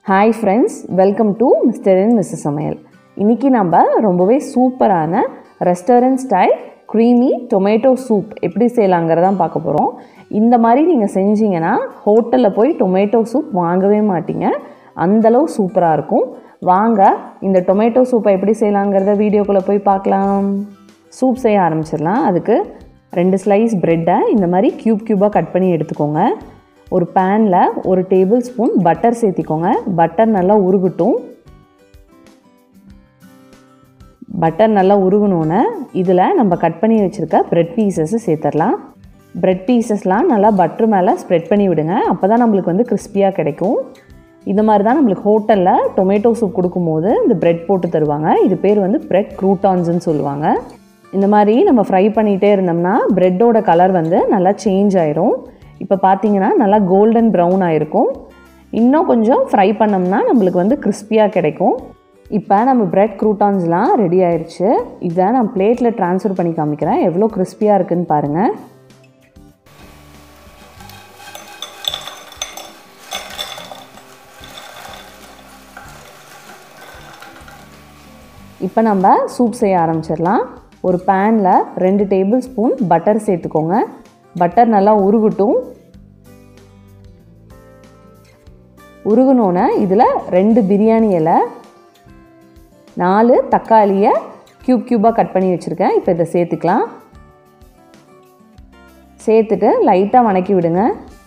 hi friends welcome to mister and missus சமையல் இன்றைக்கி நம்ம ரொம்பவே சூப்பரான restaurant style creamy tomato soup எப்படி செய்யலாங்கிறதான் பார்க்க போகிறோம் இந்த மாதிரி நீங்கள் செஞ்சீங்கன்னா ஹோட்டலில் போய் டொமேட்டோ சூப் வாங்கவே மாட்டீங்க அந்தளவு சூப்பராக இருக்கும் வாங்க இந்த டொமேட்டோ சூப்பை எப்படி செய்யலாங்கிறத வீடியோக்குள்ளே போய் பார்க்கலாம் சூப் செய்ய ஆரம்பிச்சிடலாம் அதுக்கு ரெண்டு ஸ்லைஸ் ப்ரெட்டை இந்த மாதிரி க்யூப் க்யூபாக கட் பண்ணி எடுத்துக்கோங்க ஒரு பேனில் ஒரு டேபிள் ஸ்பூன் பட்டர் சேர்த்திக்கோங்க பட்டர் நல்லா உருகட்டும் பட்டர் நல்லா உருகணுன்னு இதில் நம்ம கட் பண்ணி வச்சுருக்க ப்ரெட் பீசஸ்ஸு சேர்த்துடலாம் ப்ரெட் பீசஸ்லாம் நல்லா பட்டர் மேலே ஸ்ப்ரெட் பண்ணி விடுங்க அப்போ தான் நம்மளுக்கு வந்து கிறிஸ்பியாக கிடைக்கும் இந்த மாதிரி தான் நம்மளுக்கு ஹோட்டலில் டொமேட்டோ சூப் கொடுக்கும்போது இந்த ப்ரெட் போட்டு தருவாங்க இது பேர் வந்து ப்ரெட் க்ரூட்டான்ஸ்னு சொல்லுவாங்க இந்த மாதிரி நம்ம ஃப்ரை பண்ணிகிட்டே இருந்தோம்னா ப்ரெட்டோட கலர் வந்து நல்லா சேஞ்ச் ஆயிரும் இப்போ பார்த்தீங்கன்னா நல்லா கோல்டன் ப்ரௌன் ஆயிருக்கும் இன்னும் கொஞ்சம் ஃப்ரை பண்ணோம்னா நம்மளுக்கு வந்து கிறிஸ்பியாக கிடைக்கும் இப்போ நம்ம பிரெட் க்ரூட்டான்ஸ்லாம் ரெடி ஆயிடுச்சு இதை நான் பிளேட்டில் ட்ரான்ஸ்ஃபர் பண்ணி காமிக்கிறேன் எவ்வளோ கிறிஸ்பியாக இருக்குன்னு பாருங்கள் இப்போ நம்ம சூப் செய்ய ஆரம்பிச்சிடலாம் ஒரு பேனில் ரெண்டு டேபிள் ஸ்பூன் பட்டர் சேர்த்துக்கோங்க பட்டர் நல்லா உருகட்டும் உருகணுன்னு இதில் ரெண்டு பிரியாணி இலை நாலு தக்காளியை க்யூப் க்யூபாக கட் பண்ணி வச்சுருக்கேன் இப்போ இதை சேர்த்துக்கலாம் சேர்த்துட்டு லைட்டாக வணக்கி விடுங்க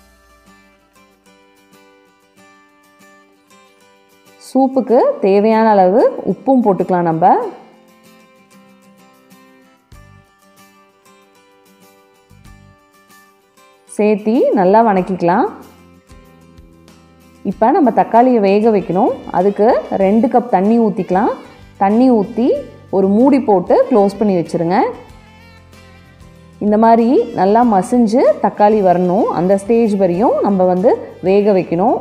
சூப்புக்கு தேவையான அளவு உப்பும் போட்டுக்கலாம் நம்ம சேர்த்தி நல்லா வணக்கிக்கலாம் இப்போ நம்ம தக்காளியை வேக வைக்கணும் அதுக்கு ரெண்டு கப் தண்ணி ஊற்றிக்கலாம் தண்ணி ஊற்றி ஒரு மூடி போட்டு க்ளோஸ் பண்ணி வச்சுருங்க இந்த மாதிரி நல்லா மசிஞ்சு தக்காளி வரணும் அந்த ஸ்டேஜ் வரையும் நம்ம வந்து வேக வைக்கணும்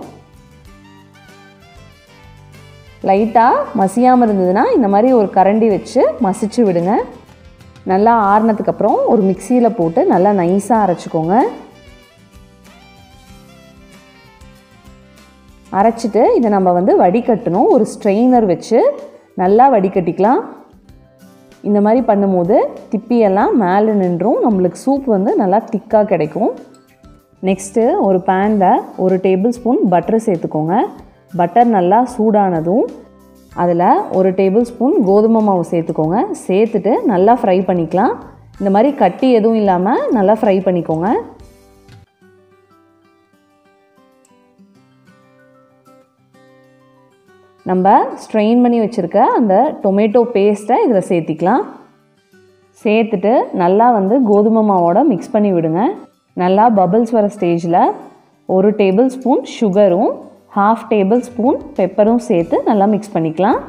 லைட்டாக மசியாமல் இருந்ததுன்னா இந்த மாதிரி ஒரு கரண்டி வச்சு மசிச்சு விடுங்க நல்லா ஆறுனதுக்கப்புறம் ஒரு மிக்சியில் போட்டு நல்லா நைஸாக அரைச்சிக்கோங்க அரைச்சிட்டு இதை நம்ம வந்து வடிகட்டணும் ஒரு ஸ்ட்ரெயினர் வச்சு நல்லா வடிகட்டிக்கலாம் இந்த மாதிரி பண்ணும்போது திப்பியெல்லாம் மேலே நின்றும் நம்மளுக்கு சூப் வந்து நல்லா திக்காக கிடைக்கும் நெக்ஸ்ட்டு ஒரு பேனில் ஒரு டேபிள் ஸ்பூன் பட்டர் சேர்த்துக்கோங்க பட்டர் நல்லா சூடானதும் அதில் ஒரு டேபிள் ஸ்பூன் கோதுமை மாவு சேர்த்துக்கோங்க சேர்த்துட்டு நல்லா ஃப்ரை பண்ணிக்கலாம் இந்த மாதிரி கட்டி எதுவும் இல்லாமல் நல்லா ஃப்ரை பண்ணிக்கோங்க நம்ம ஸ்ட்ரெயின் பண்ணி வச்சுருக்க அந்த டொமேட்டோ பேஸ்ட்டை இதில் சேர்த்திக்கலாம் சேர்த்துட்டு நல்லா வந்து கோதுமை மாவோட மிக்ஸ் பண்ணி விடுங்க நல்லா பபிள்ஸ் வர ஸ்டேஜில் ஒரு டேபிள் ஸ்பூன் சுகரும் ஹாஃப் டேபிள் ஸ்பூன் பெப்பரும் சேர்த்து நல்லா மிக்ஸ் பண்ணிக்கலாம்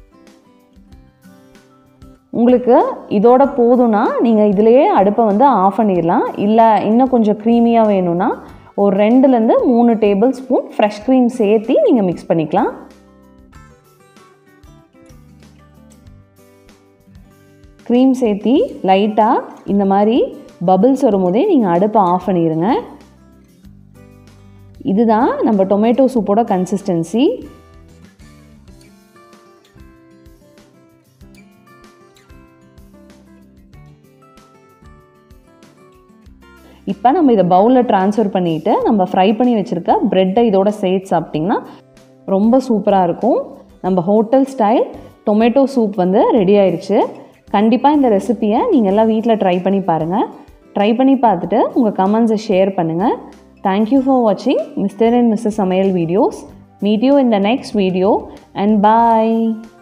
உங்களுக்கு இதோட போதும்னா நீங்கள் இதிலையே அடுப்பை வந்து ஆஃப் பண்ணிடலாம் இல்லை இன்னும் கொஞ்சம் க்ரீமியாக வேணும்னா ஒரு ரெண்டுலேருந்து மூணு டேபிள் ஸ்பூன் ஃப்ரெஷ் க்ரீம் சேர்த்து நீங்கள் மிக்ஸ் பண்ணிக்கலாம் க்ரீம் சேர்த்தி லைட்டாக இந்த மாதிரி பபிள்ஸ் வரும்போதே நீங்கள் அடுப்பை ஆஃப் பண்ணிடுங்க இதுதான் நம்ம டொமேட்டோ சூப்போட கன்சிஸ்டன்சி இப்போ நம்ம இதை பவுலில் ட்ரான்ஸ்ஃபர் பண்ணிவிட்டு நம்ம ஃப்ரை பண்ணி வச்சுருக்க ப்ரெட்டை இதோட சேர்த்து சாப்பிட்டிங்கன்னா ரொம்ப சூப்பராக இருக்கும் நம்ம ஹோட்டல் ஸ்டைல் டொமேட்டோ சூப் வந்து ரெடி ஆயிடுச்சு கண்டிப்பாக இந்த ரெசிப்பியை நீங்கள் எல்லாம் வீட்டில் ட்ரை பண்ணி பாருங்கள் ட்ரை பண்ணி பார்த்துட்டு உங்கள் கமெண்ட்ஸை ஷேர் பண்ணுங்கள் தேங்க்யூ ஃபார் வாட்சிங் மிஸ்டர் அண்ட் மிஸ்ஸஸ் சமையல் videos meet you in the next video and bye